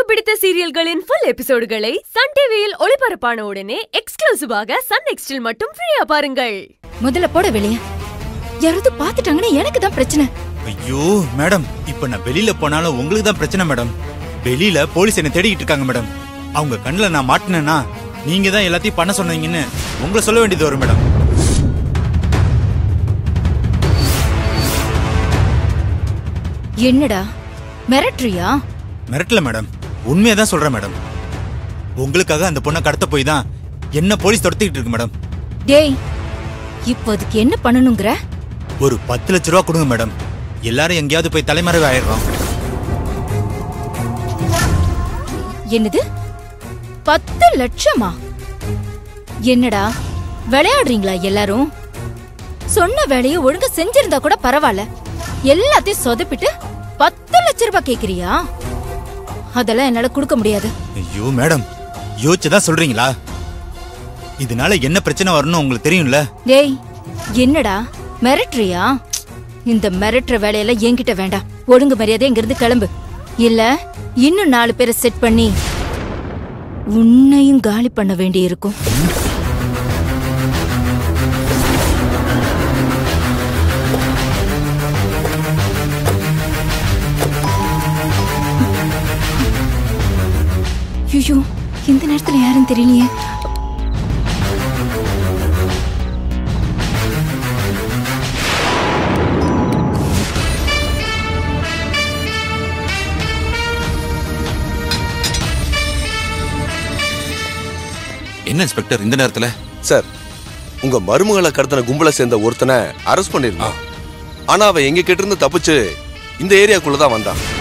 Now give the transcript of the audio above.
பிடித்த சீரியல்களின் full எபிசோடுகளை Sun டிவியில் ஒளிபரப்பான உடனே எக்ஸ்க்ளூசிவாக சன் நெக்ஸ்டில் மட்டும் ஃப்ரீயா பாருங்கள் முதல்ல போட வெளிய யாராவது பாத்துட்டாங்கன்னா எனக்கு தான் பிரச்சனை ஐயோ மேடம் இப்ப நான் வெளியில போனாலும் உங்களுக்கு தான் பிரச்சனை மேடம் வெளியில போலீஸ் என்ன தேடிக்கிட்டு இருக்காங்க மேடம் அவங்க கண்ணுல நான் மாட்டினேன்னா நீங்க தான் எல்லாத்தையும் பண்ண சொன்னீங்கன்னு உங்களை சொல்ல வேண்டியது வரும் மேடம் என்னடா மிரட்டுறியா மிரட்டல மேடம் உண்மையை தான் சொல்றேன் மேடம் உங்களுக்காக அந்த பொண்ணை கடத்த போய் தான் என்ன போலீஸ் துரத்திக்கிட்டு இருக்கு மேடம் டேய் இப்போ அதுக்கு என்ன பண்ணணுங்கிற ஒரு பத்து லட்ச ரூபா கொடுங்க மேடம் எல்லாரும் எங்கேயாவது போய் தலைமறைவு ஆயிடுறோம் என்னது பத்து லட்சமா என்னடா விளையாடுறீங்களா எல்லாரும் சொன்ன வேலையை ஒழுங்கா செஞ்சிருந்தா கூட பரவாயில்ல எல்லாத்தையும் சொதப்பிட்டு பத்து லட்ச ரூபாய் கேக்குறியா அதெல்லாம் என்னால கொடுக்க முடியாது ஐயோ மேடம் யோசிச்சுதான் சொல்றீங்களா இதனால என்ன பிரச்சனை வரும்னு உங்களுக்கு தெரியும்ல டேய் என்னடா மிரட்டுறியா இந்த மிரட்டுற வேலையெல்லாம் என்கிட்ட வேண்டாம் ஒழுங்கு மரியாதை இங்கிருந்து கிளம்பு இல்ல இன்னும் நாலு பேரை செட் பண்ணி உன்னையும் காலி பண்ண வேண்டி இருக்கும் ஐயோ இந்த நேரத்துல யாரும் தெரியலையே என்ன இன்ஸ்பெக்டர் இந்த நேரத்துல சார் உங்க மருமகளை கடத்தின கும்பலை சேர்ந்த ஒருத்தனை அரெஸ்ட் பண்ணிருந்தோம் ஆனா அவன் எங்க கிட்ட இருந்து தப்பிச்சு இந்த ஏரியாக்குள்ள தான் வந்தான்